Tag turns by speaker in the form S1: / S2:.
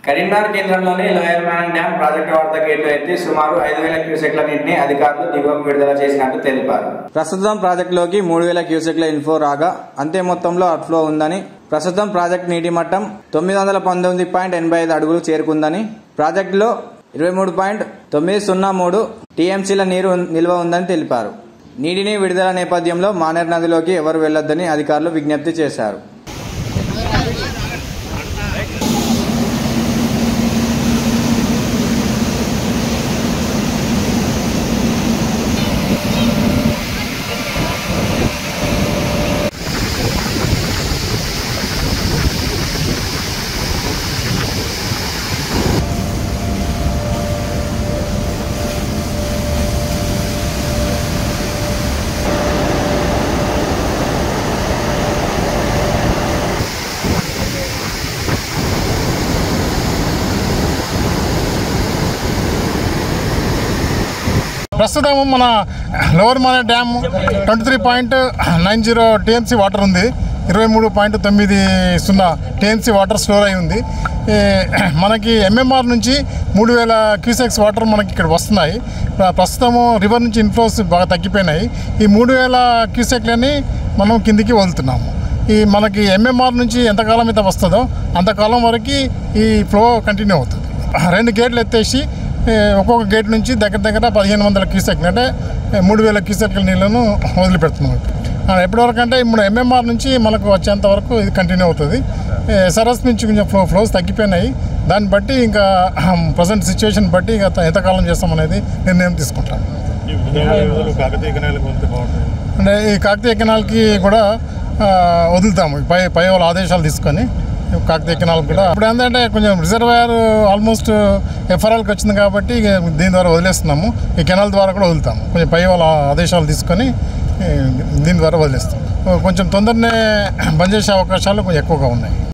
S1: కరీంనగర్ కేంద్రంలోని lower man dam project వద్ద గేట్లు ఎత్తి సుమారు ఐదు వేల క్యూసెక్ల నీటిని అధికారులు దిగువకు విడుదల చేసినట్టు తెలిపారు ప్రస్తుతం ప్రాజెక్టులోకి మూడు వేల క్యూసెక్ల ఇన్ఫ్లో రాగా అంతే మొత్తంలో అవుట్ఫ్లో ఉందని ప్రస్తుతం ప్రాజెక్ట్ నీటి మట్టం తొమ్మిది వందల పంతొమ్మిది పాయింట్ ఎనభై ఐదు అడుగులు చేరుకుందని ప్రాజెక్టులో ఇరవై మూడు పాయింట్ తొమ్మిది సున్నా మూడు టీఎంసీల నీరు నిల్వ ఉందని తెలిపారు నీటిని విడుదల నేపథ్యంలో మానేర్ నదిలోకి ఎవరు వెళ్లొద్దని అధికారులు విజ్ఞప్తి చేశారు
S2: ప్రస్తుతం మన lower Manair dam twenty three point nine zero TMC water ఉంది ఇరవై మూడు పాయింట్ తొమ్మిది సున్నా టీఎంసీ వాటర్ స్టోర్ అయి ఉంది ఈ మనకి ఎంఎంఆర్ నుంచి మూడు వేల క్యూసెక్స్ వాటర్ మనకి ఇక్కడ వస్తున్నాయి ప్ర- ప్రస్తుతము రివర్ నుంచి ఇన్ఫ్లోస్ బాగా తగ్గిపోయినాయి ఈ మూడు వేల క్యూసెక్లని మనం కిందికి వదులుతున్నాము ఈ మనకి ఎంఎంఆర్ నుంచి ఎంతకాలం అయితే వస్తుందో అంతకాలం వరకు ఈ ఫ్లో కంటిన్యూ అవుతుంది రెండు గేట్లు ఎత్తేసి ఏ, ఒక్కొక్క గేట్ నుంచి దగ్గర దగ్గర పదిహేను వందల క్యూసెక్ అంటే ఏ, మూడు వేల క్యూసెక్ల నీళ్ళను వదిలిపెడుతున్నాం ఆ, ఎప్పటివరకు అంటే ఇప్పుడు ఎంఎంఆర్ నుంచి మనకు వచ్చేంత వరకు ఇది కంటిన్యూ అవుతుంది ఏ, సరస్ నుంచి కొంచెం ఫ్లో ఫ్లోస్ తగ్గిపోయినాయి దాన్ని బట్టి ఇంకా ప్రజెంట్ సిచ్యువేషన్ బట్టి ఇంకా ఎంతకాలం చేస్తాం అనేది నిర్ణయం తీసుకుంటాం
S3: ఈ విధానాలు కాకతీయ కణాలకు వెళ్తే బాగుంటుంది
S2: అంటే ఈ కాకతీయ కెనాల్కి కూడా ఆ, వదులుతాము పై పై వాళ్ళ ఆదేశాలు తీసుకొని కాకతీయ కెనాల్ కూడా ఇప్పుడు ఏంటంటే కొంచెం రిజర్వాయర్ ఆల్మోస్ట్ ఎఫ్ఆర్ఎల్కి వచ్చింది కాబట్టి ఇక దీని ద్వారా వదిలేస్తున్నాము ఈ కెనాల్ ద్వారా కూడా వదులుతాము కొంచెం పై వాళ్ళ ఆదేశాలు తీసుకొని ఈ, దీని ద్వారా వదిలేస్తాం కొంచెం తొందరనే బంద్ చేసే అవకాశాలు కొంచెం ఎక్కువగా ఉన్నాయి